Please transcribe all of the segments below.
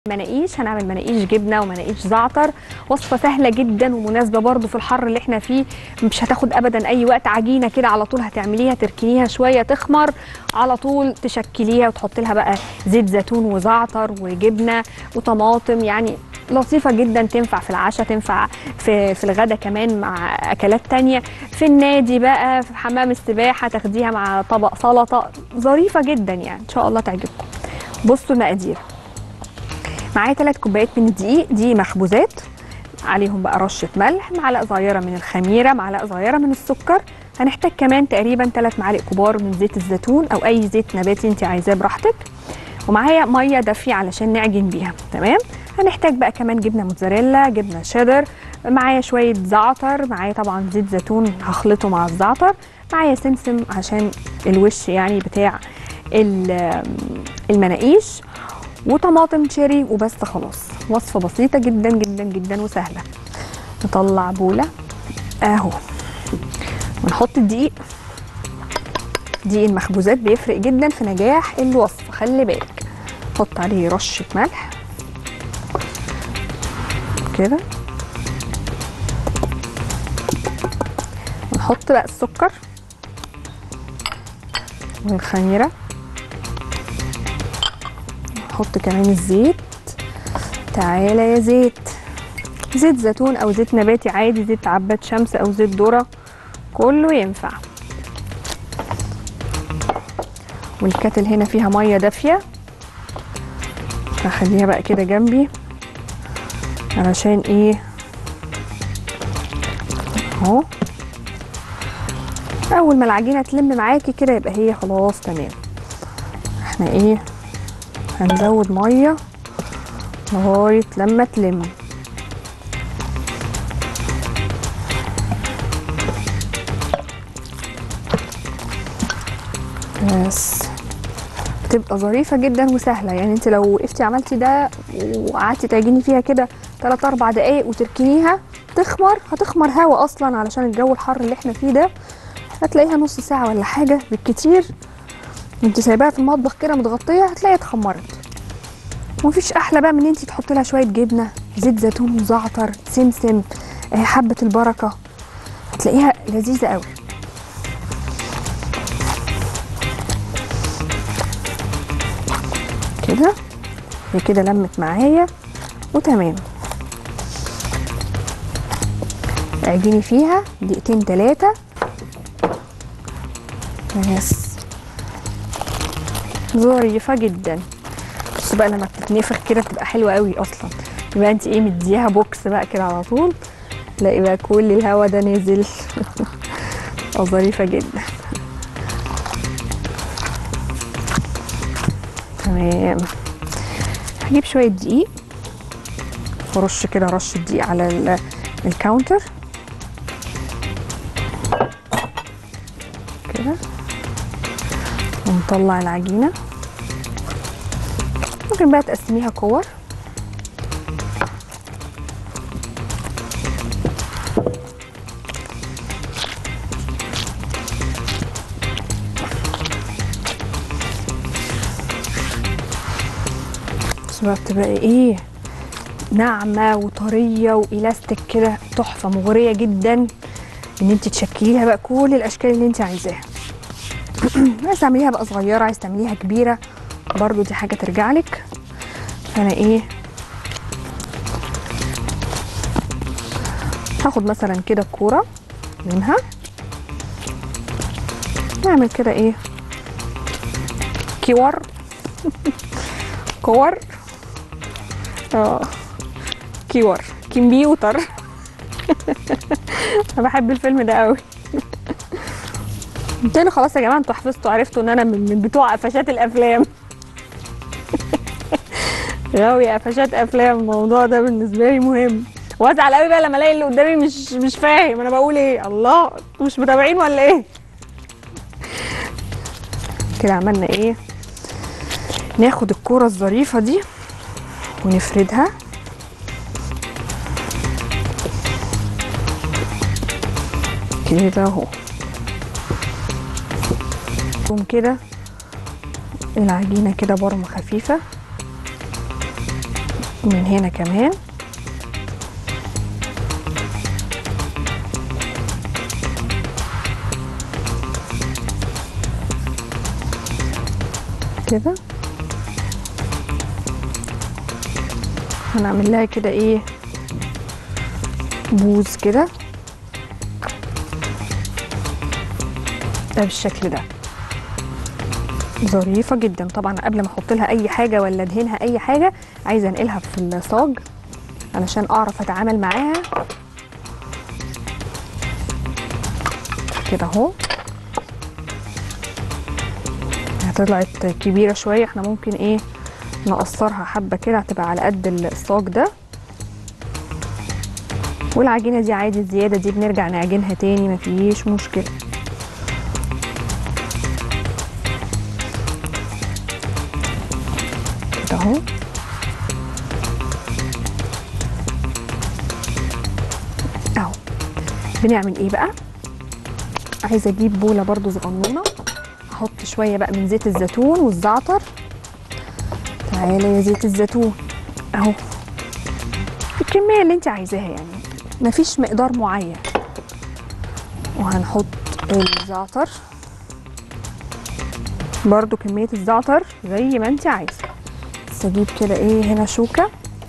مناقيش هنعمل مناقيش جبنه ومناقيش زعتر وصفه سهله جدا ومناسبه برضو في الحر اللي احنا فيه مش هتاخد ابدا اي وقت عجينه كده على طول هتعمليها تركنيها شويه تخمر على طول تشكليها وتحط لها بقى زيت زيتون وزعتر وجبنه وطماطم يعني لطيفه جدا تنفع في العشاء تنفع في في الغدا كمان مع اكلات تانية في النادي بقى في حمام السباحه تاخديها مع طبق سلطه ظريفه جدا يعني ان شاء الله تعجبكم بصوا المقادير معايا 3 كوبايات من الدقيق دي مخبوزات عليهم بقى رشه ملح معلقه صغيره من الخميره معلقه صغيره من السكر هنحتاج كمان تقريبا 3 معالق كبار من زيت الزيتون او اي زيت نباتي انت عايزاه براحتك ومعايا ميه دافيه علشان نعجن بيها تمام هنحتاج بقى كمان جبنه موتزاريلا جبنه شيدر معايا شويه زعتر معايا طبعا زيت زيتون هخلطه مع الزعتر معايا سمسم عشان الوش يعني بتاع المناقيش وطماطم تشيري وبس خلاص وصفه بسيطه جدا جدا جدا وسهله نطلع بوله اهو ونحط الدقيق دقيق المخبوزات بيفرق جدا في نجاح الوصفه خلي بالك نحط عليه رشه ملح كده ونحط بقى السكر والخميره نحط كمان الزيت تعالى يا زيت زيت زيتون او زيت نباتي عادي زيت عباد شمس او زيت ذره كله ينفع والكتل هنا فيها ميه دافيه هخليها بقى كده جنبي علشان ايه اهو اول ما العجينه تلم معاكي كده يبقى هي خلاص تمام احنا ايه هنزود ميه لغايه لما تلم بس تبقى ظريفه جدا وسهله يعني انت لو وقفتي عملتي ده وقعدتي تعجني فيها كده 3 4 دقايق وتركنيها تخمر هتخمر هوا اصلا علشان الجو الحر اللي احنا فيه ده هتلاقيها نص ساعه ولا حاجه بالكتير وانت سايباها في المطبخ كده متغطيه هتلاقيها اتخمرت ومفيش احلى بقى من ان انت تحطي لها شويه جبنه زيت زيتون وزعتر سمسم حبه البركه هتلاقيها لذيذه قوي كده هي كده لمت معايا وتمام اعجني فيها دقيقتين تلاتة بس ظريفة جدا بصوا بقى لما بتتنفخ كده بتبقى حلوة قوي اصلا يبقى انت ايه مديها بوكس بقى كده على طول تلاقي بقى كل الهوا ده نازل ظريفة جدا تمام هجيب شوية دقيق ورش كده رش الدقيق على الكاونتر كده ونطلع العجينة ممكن بقى تقسميها كور بقى بتبقى ايه ناعمه وطريه والاستيك كده تحفه مغريه جدا ان انت تشكليها بقى كل الاشكال اللي انت عايزاها عايز تعمليها بقى صغيره عايز تعمليها كبيره برضو دي حاجه ترجع لك فانا ايه هاخد مثلا كده كوره منها نعمل كده ايه كور كور اه كيور كمبيوتر انا بحب الفيلم ده قوي قلت له خلاص يا جماعه انتوا حفظتوا عرفتوا ان انا من, من بتوع قفشات الافلام غاوي قفشات افلام الموضوع ده بالنسبه لي مهم وازعل قوي بقى لما الاقي اللي قدامي مش مش فاهم انا بقول ايه الله انتوا مش متابعين ولا ايه كده عملنا ايه ناخد الكوره الظريفه دي ونفردها كده اهو نقوم كده العجينة كده برمة خفيفة من هنا كمان كده هنعمل لها كده ايه بوز كده ده بالشكل ده ظريفة جدا طبعا قبل ما احط لها اي حاجة ولا ادهنها اي حاجة عايزة انقلها في الصاج علشان اعرف اتعامل معاها كده اهو طلعت كبيرة شوية احنا ممكن ايه نقصرها حبة كده هتبقى على قد الصاج ده والعجينة دي عادي الزيادة دي بنرجع نعجنها تاني مفيش مشكلة كده اهو اهو بنعمل ايه بقى عايزه اجيب بوله برضو صغنونه احط شويه بقى من زيت الزيتون والزعتر تعالى يا زيت الزيتون اهو الكميه اللي انت عايزاها يعني مفيش مقدار معين وهنحط الزعتر برضو كميه الزعتر زي ما انت عايزه بس اجيب كده ايه هنا شوكه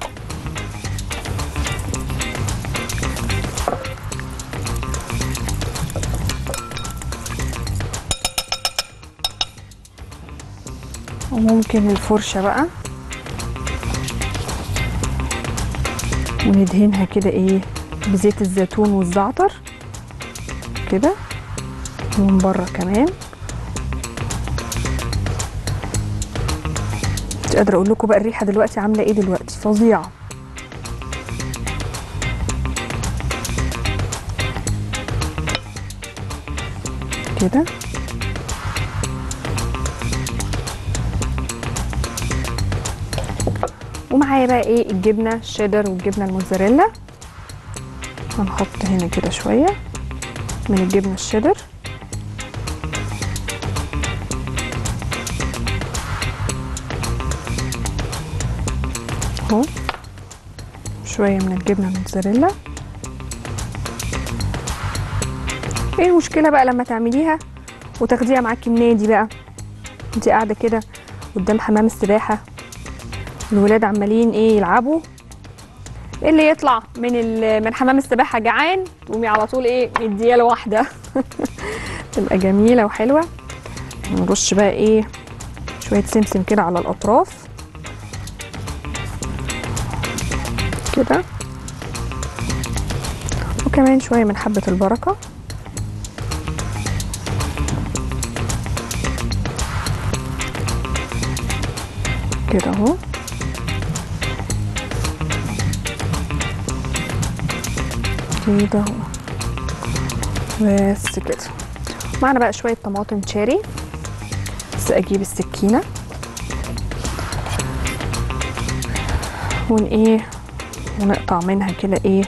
وممكن الفرشة بقى وندهنها كده ايه بزيت الزيتون والزعتر كده ومن بره كمان مش قادرة اقول لكم بقى الريحة دلوقتي عاملة ايه دلوقتي فظيعة كده ومعايا بقى ايه الجبنه الشيدر والجبنه الموتزاريلا هنحط هنا كده شويه من الجبنه الشيدر اهو شويه من الجبنه الموتزاريلا ايه المشكله بقى لما تعمليها وتاخديها معاكي النادي بقى انت قاعده كده قدام حمام السباحه الولاد عمالين ايه يلعبوا ايه اللي يطلع من من حمام السباحه جعان تقومي على طول ايه مدياله واحده تبقى جميله وحلوه نرش بقى ايه شويه سمسم كده على الاطراف كده وكمان شويه من حبه البركه كده اهو كده اهو بس كده معنا بقى شويه طماطم تشيري بس اجيب السكينه ون ايه ونقطع منها كده ايه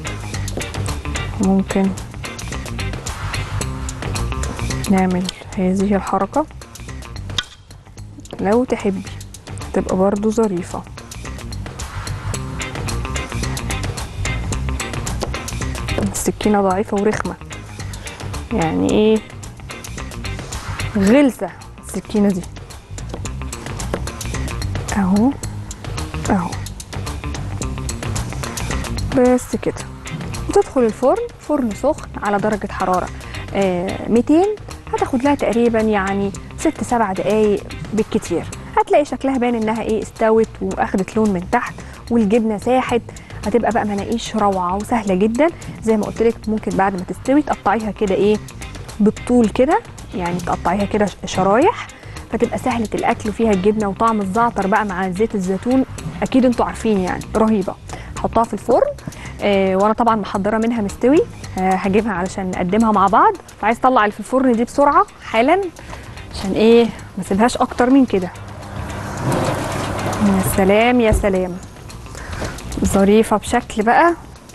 ممكن نعمل هذه الحركه لو تحبي تبقى برضو ظريفه السكينة ضعيفة ورخمة يعني ايه غلسة السكينة دي اهو اهو بس كده وتدخل الفرن فرن سخن على درجة حرارة آه 200 هتاخد لها تقريبا يعني ست سبع دقايق بالكتير هتلاقي شكلها باين انها ايه استوت واخدت لون من تحت والجبنه ساحت هتبقى بقى مناقيش روعه وسهله جدا زي ما قلت لك ممكن بعد ما تستوي تقطعيها كده ايه بالطول كده يعني تقطعيها كده شرايح فتبقى سهله الاكل وفيها الجبنه وطعم الزعتر بقى مع زيت الزيتون اكيد انتوا عارفين يعني رهيبه حطها في الفرن آه وانا طبعا محضره منها مستوي آه هجيبها علشان نقدمها مع بعض فعايز اطلع اللي في الفرن دي بسرعه حالا عشان ايه ما اسيبهاش اكتر من كده يا سلام يا سلام ظريفة بشكل بقى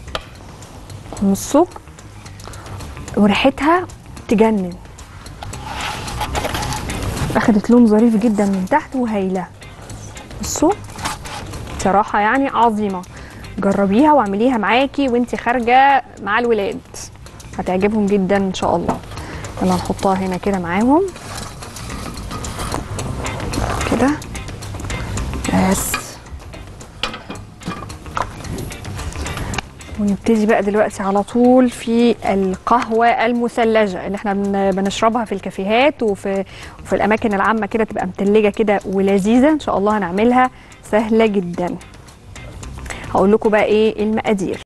نصه وريحتها تجنن اخدت لون ظريف جدا من تحت وهايلة بصوا بصراحه يعني عظيمه جربيها واعمليها معاكي وانت خارجه مع الولاد هتعجبهم جدا ان شاء الله يلا نحطها هنا كده معاهم كده بس ونبتدي بقى دلوقتي على طول في القهوة المثلجة اللي احنا بن- بنشربها في الكافيهات وفي وفي الأماكن العامة كده تبقى متلجة كده ولذيذة إن شاء الله هنعملها سهلة جدا هقول لكم بقى إيه المقادير